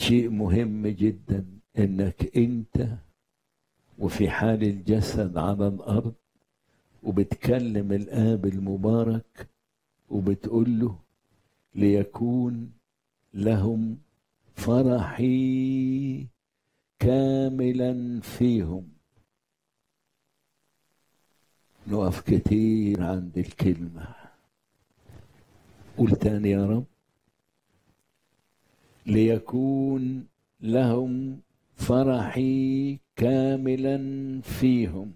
شيء مهم جدا انك انت وفي حال الجسد على الارض وبتكلم الاب المبارك وبتقول له ليكون لهم فرحي كاملا فيهم نقف كتير عند الكلمة قول تاني يا رب ليكون لهم فرحي كاملا فيهم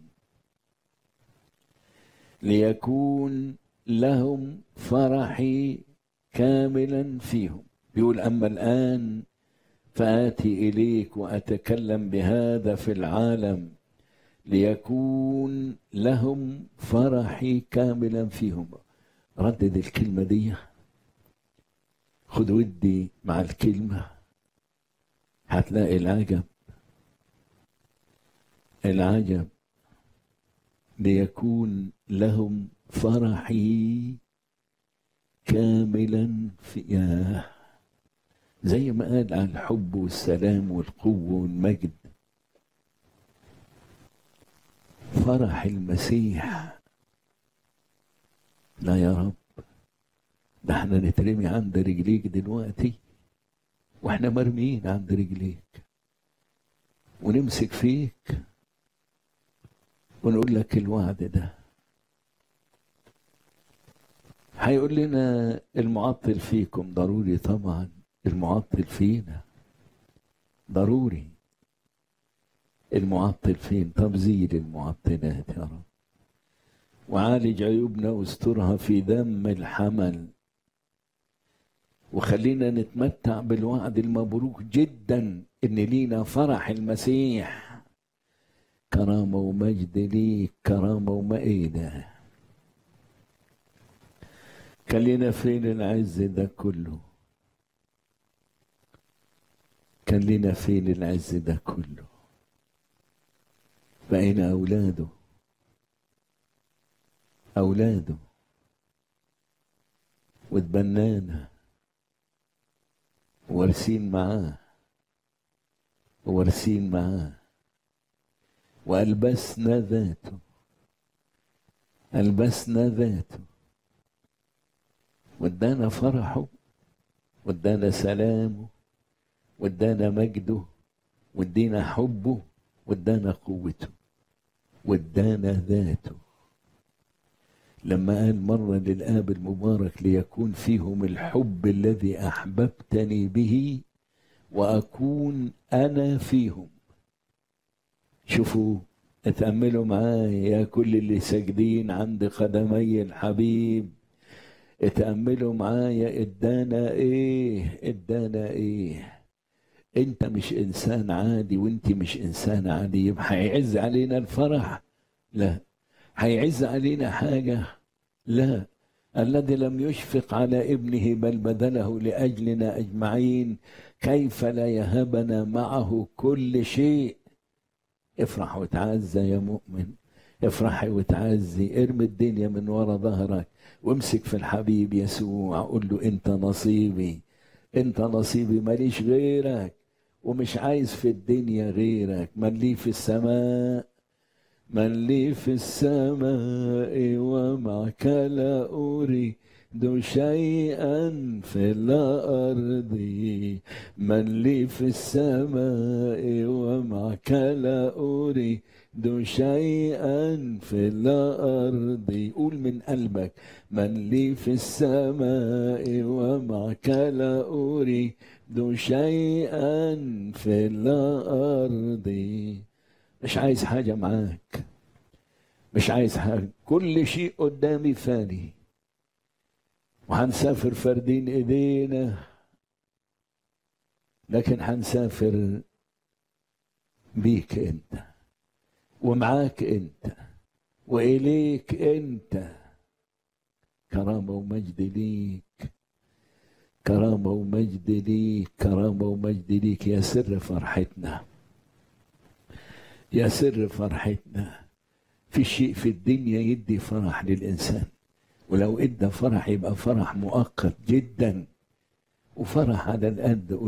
ليكون لهم فرحي كاملا فيهم بيقول أما الآن فآتي إليك وأتكلم بهذا في العالم ليكون لهم فرحي كاملا فيهم ردد الكلمة دي خد ودي مع الكلمة هتلاقي العجب العجب ليكون لهم فرحي كاملا في ياه زي ما قال عن الحب والسلام والقوة والمجد فرح المسيح لا يا رب ده احنا نترمي عند رجليك دلوقتي واحنا مرميين عند رجليك ونمسك فيك ونقول لك الوعد ده هيقول لنا المعطل فيكم ضروري طبعا المعطل فينا ضروري المعطل فين طب زيد المعطلات يا رب وعالج عيوبنا واسترها في دم الحمل وخلينا نتمتع بالوعد المبروك جدا ان لينا فرح المسيح كرامه ومجد ليك كرامه وما ايه ده كان لنا فين العز ده كله كان لنا فين العز ده كله بقينا أولاده أولاده واتبنانا وارسين معاه وارسين معاه وألبسنا ذاته ألبسنا ذاته وادانا فرحه وادانا سلامه وادانا مجده وادينا حبه وادانا قوته وادانا ذاته لما قال مرة للآب المبارك ليكون فيهم الحب الذي أحببتني به وأكون أنا فيهم شوفوا اتأملوا معايا يا كل اللي ساجدين عند قدمي الحبيب اتأملوا معايا ادانا ايه ادانا ايه انت مش انسان عادي وانت مش انسان عادي يبقى هيعز علينا الفرح لا هيعز علينا حاجة لا الذي لم يشفق على ابنه بل بذله لأجلنا أجمعين كيف لا يهبنا معه كل شيء افرح وتعزى يا مؤمن افرحي وتعزي ارمي الدنيا من ورا ظهرك وامسك في الحبيب يسوع قول له انت نصيبي انت نصيبي ماليش غيرك ومش عايز في الدنيا غيرك من لي في السماء من لي في السماء ومعك لا أريد شيئا في الأرض من لي في السماء ومعك لا أريد شيئا في الأرض قول من قلبك من لي في السماء ومعك لا أريد شيئا في الأرض مش عايز حاجة معاك مش عايز حاجة كل شيء قدامي فاني وهنسافر فردين ايدينا لكن هنسافر بيك انت ومعاك انت واليك انت كرامة ومجد ليك كرامة ومجد ليك كرامة ومجد ليك يا سر فرحتنا يا سر فرحتنا في شيء في الدنيا يدي فرح للإنسان ولو ادى فرح يبقى فرح مؤقت جدا وفرح على القد